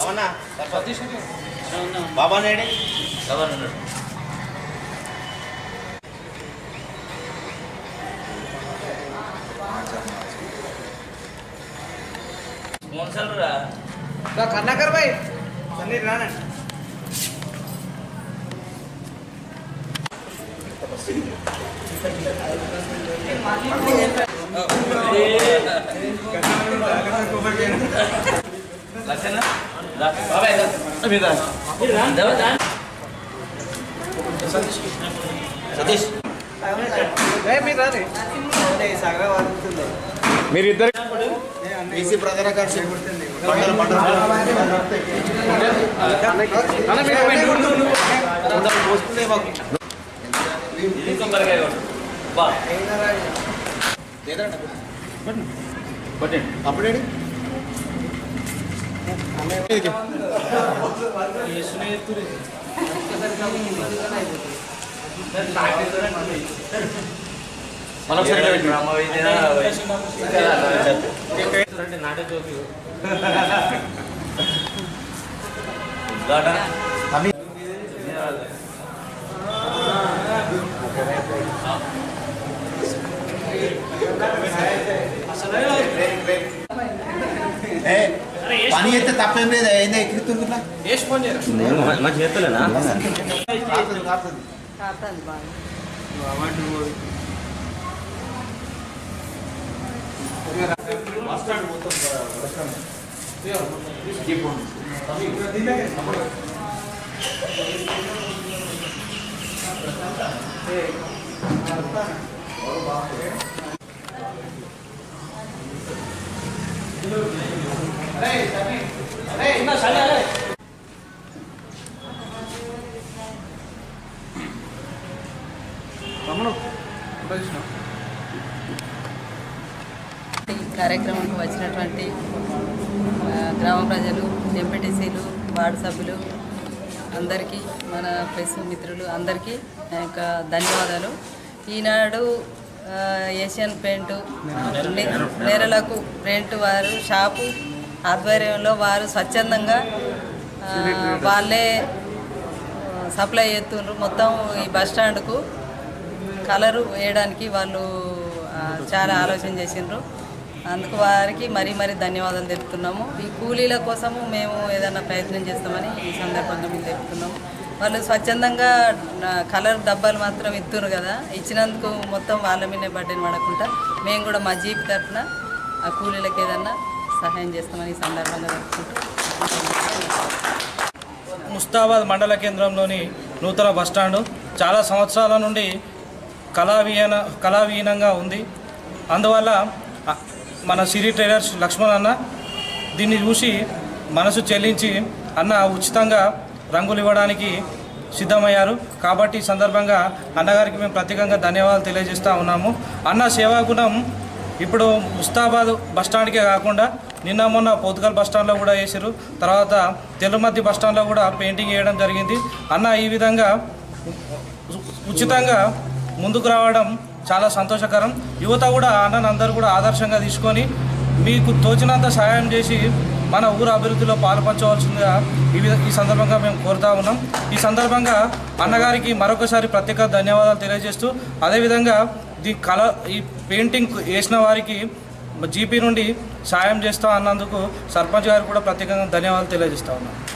అవునా బాబా నేడే కన్నాకర్ భాయ్ సన్నీ రానండి సతీష్ మీరు రాని సగం వాడుతుంది మీరిద్దరు బీసీ ప్రధాన కార్యదర్శి మండల మండల అందరూ పోసుకుంటే మాకు లేదండి అప్పుడేంటి మనం పని అయితే తప్పేం లేదు ఏందో ఎక్కిరిస్తుంటున్నా మా చేతులేనా ఈ కార్యక్రమానికి వచ్చినటువంటి ఆ, గ్రామ ప్రజలు ఎంపీటీసీలు వార్డు సభ్యులు అందరికీ మన ప్రెస్ మిత్రులు అందరికీ నా యొక్క ధన్యవాదాలు ఈనాడు ఆ, ఏషియన్ పెయింట్ నే- నేరలకు పెయింట్ వారు షాపు ఆధ్వర్యంలో వారు స్వచ్ఛందంగా ఆ, వాళ్ళే ఆ, సప్లై చేస్తుండ్రు మొత్తం ఈ బస్ స్టాండ్కు కలరు వేయడానికి వాళ్ళు ఆ, చాలా ఆలోచన చేసిండ్రు అందుకు వారికి మరీ మరీ ధన్యవాదాలు తెలుపుతున్నాము ఈ కూలీల కోసము మేము ఏదైనా ప్రయత్నం చేస్తామని ఈ సందర్భంగా మేము తెలుపుతున్నాము వాళ్ళు స్వచ్ఛందంగా ఆ, కలర్ డబ్బాలు మాత్రం ఇస్తున్నారు కదా ఇచ్చినందుకు మొత్తం వాళ్ళ మీదే బడ్డని పడకుండా మేము కూడా మా జీప్ తరఫున ఆ కూలీలకు ఏదన్నా సహాయం చేస్తామని ఈ సందర్భంగా తెలుపుకుంటూ ముస్తాబాద్ మండల కేంద్రంలోని నూతన బస్టాండు చాలా సంవత్సరాల నుండి కళావిహీన కళావిహీనంగా ఉంది అందువల్ల అ- మన సిరి ట్రేడర్స్ లక్ష్మణ్ అన్న దీన్ని చూసి మనసు చెల్లించి అన్న ఉచితంగా రంగులు ఇవ్వడానికి సిద్ధమయ్యారు కాబట్టి ఈ సందర్భంగా అన్నగారికి మేము ప్రత్యేకంగా ధన్యవాదాలు తెలియజేస్తూ ఉన్నాము అన్న సేవాగుణం ఇప్పుడు ముస్తాబాద్ బస్టాండ్కే కాకుండా నిన్న మొన్న పోతుగల్ బస్టాండ్లో కూడా వేసారు తర్వాత తెల్లమద్ది బస్టాండ్లో కూడా పెయింటింగ్ వేయడం జరిగింది అన్న ఈ విధంగా ఉ- ఉచితంగా ముందుకు రావడం చాలా సంతోషకరం యువత కూడా అన్నను అందరూ కూడా ఆదర్శంగా తీసుకొని మీకు తోచినంత సహాయం చేసి మన ఊరు అభివృద్ధిలో పాలుపంచవలసిందిగా ఈ విధ ఈ సందర్భంగా మేము కోరుతా ఉన్నాం ఈ సందర్భంగా అన్నగారికి మరొకసారి ప్రత్యేక ధన్యవాదాలు తెలియజేస్తూ అదేవిధంగా ఈ కళ ఈ పెయింటింగ్ వేసిన వారికి జీపీ నుండి సాయం చేస్తా అన్నందుకు సర్పంచ్ గారికి కూడా ప్రత్యేకంగా ధన్యవాదాలు తెలియజేస్తా ఉన్నాం